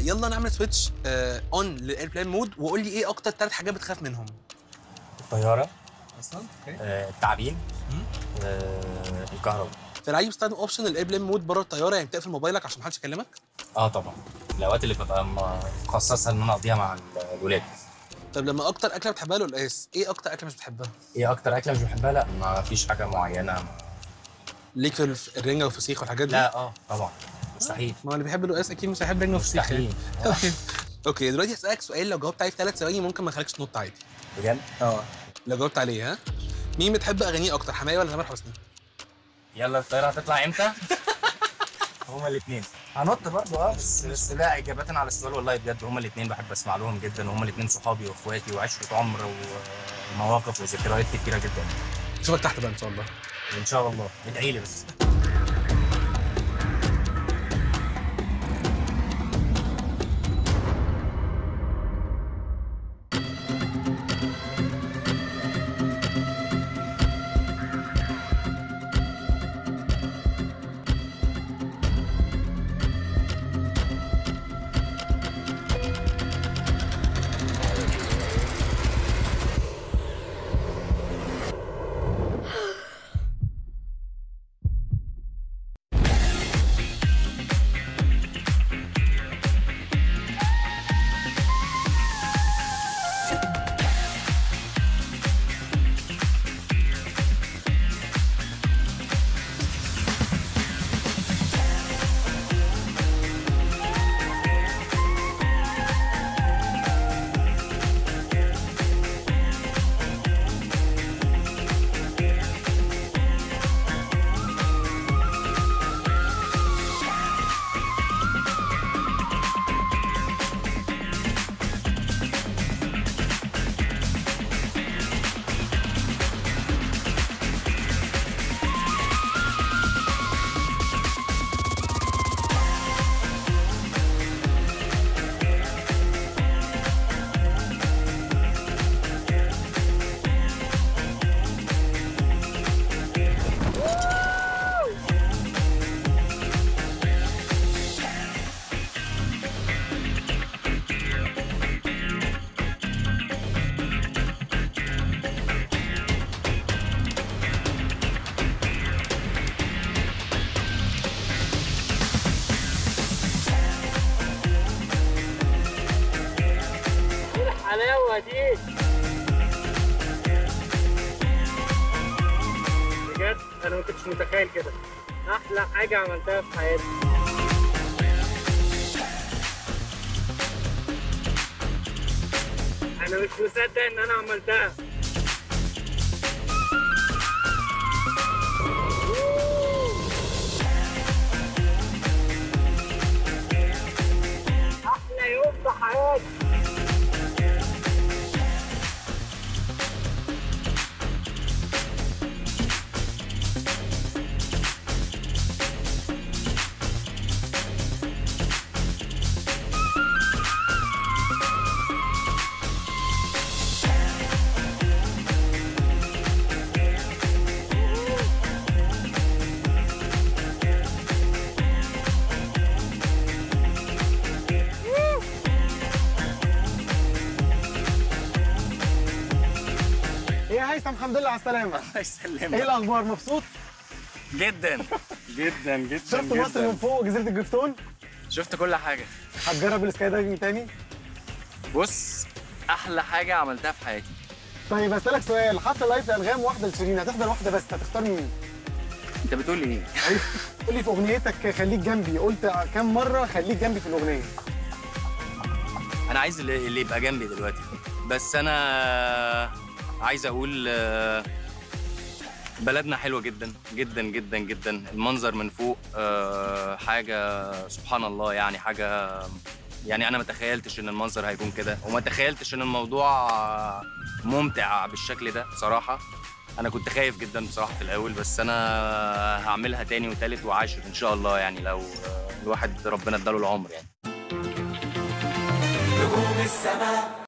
يلا نعمل سويتش اون للايربلين مود وقول لي ايه اكتر ثلاث حاجات بتخاف منهم الطياره اصلا اوكي آه، التعابين مم. آه، الكهرباء في العادي بتستخدم اوبشن الايربلين مود بره الطياره يعني بتقفل موبايلك عشان محدش يكلمك اه طبعا الاوقات اللي ببقى م- مخصصها ان انا اقضيها مع ال- الولاد طب لما اكتر اكله بتحبها للقياس ايه اكتر اكله مش بتحبها ايه اكتر اكله مش بحبها لا ما فيش حاجه معينه ليك في الف- الرنجه والفسيخ والحاجات دي لا اه طبعا مستحيل ما هو اللي بيحب القياس اكيد مش هيحب رنجه وفسيخ يعني. مستحيل اوكي دلوقتي هسالك سؤال لو جاوبت عليه في ثلاث ثواني ممكن ما يخليكش تنط عادي بجد اه لو جاوبت عليه ها مين بتحب اغانيه اكتر حماية ولا تامر حسني يلا الطياره هتطلع امتى هما الاثنين هنط برضه اه بس بس لا اجابه على السؤال والله بجد هما الاثنين بحب اسمع لهم جدا وهما الاثنين صحابي واخواتي وعشره عمر ومواقف وذكريات كتيره جدا اشوفك تحت بقى ان شاء الله ان شاء الله ادعي لي بس الحلاوه دي بجد انا ما كنتش متخيل كده احلى حاجه عملتها في حياتي انا مش مصدق ان انا عملتها احلى يوم في حياتي ايه يا هيثم الحمد لله على السلامة الله ايه يسلمك الأخبار مبسوط؟ جدا جدا جدا شفت مصر من فوق جزيرة الجفتون؟ شفت كل حاجه هتجرب السكاي دايفنج تاني؟ بص احلى حاجه عملتها في حياتي طيب هسألك سؤال حفلة لايف لأنغام واحدة لشيرين هتحضر واحدة بس هتختار مين؟ انت بتقول لي ايه قول لي في أغنيتك خليك جنبي قلت كام مرة خليك جنبي في الأغنية؟ انا عايز اللي اللي يبقى جنبي دلوقتي بس انا عايز اقول آه، بلدنا حلوه جدا جدا جدا جدا المنظر من فوق آه، حاجه سبحان الله يعني حاجه يعني انا ما تخيلتش ان المنظر هيكون كده وما تخيلتش ان الموضوع ممتع بالشكل ده بصراحه انا كنت خايف جدا بصراحه في الاول بس انا هعملها تاني وتالت وعاشر ان شاء الله يعني لو الواحد ربنا اداله العمر يعني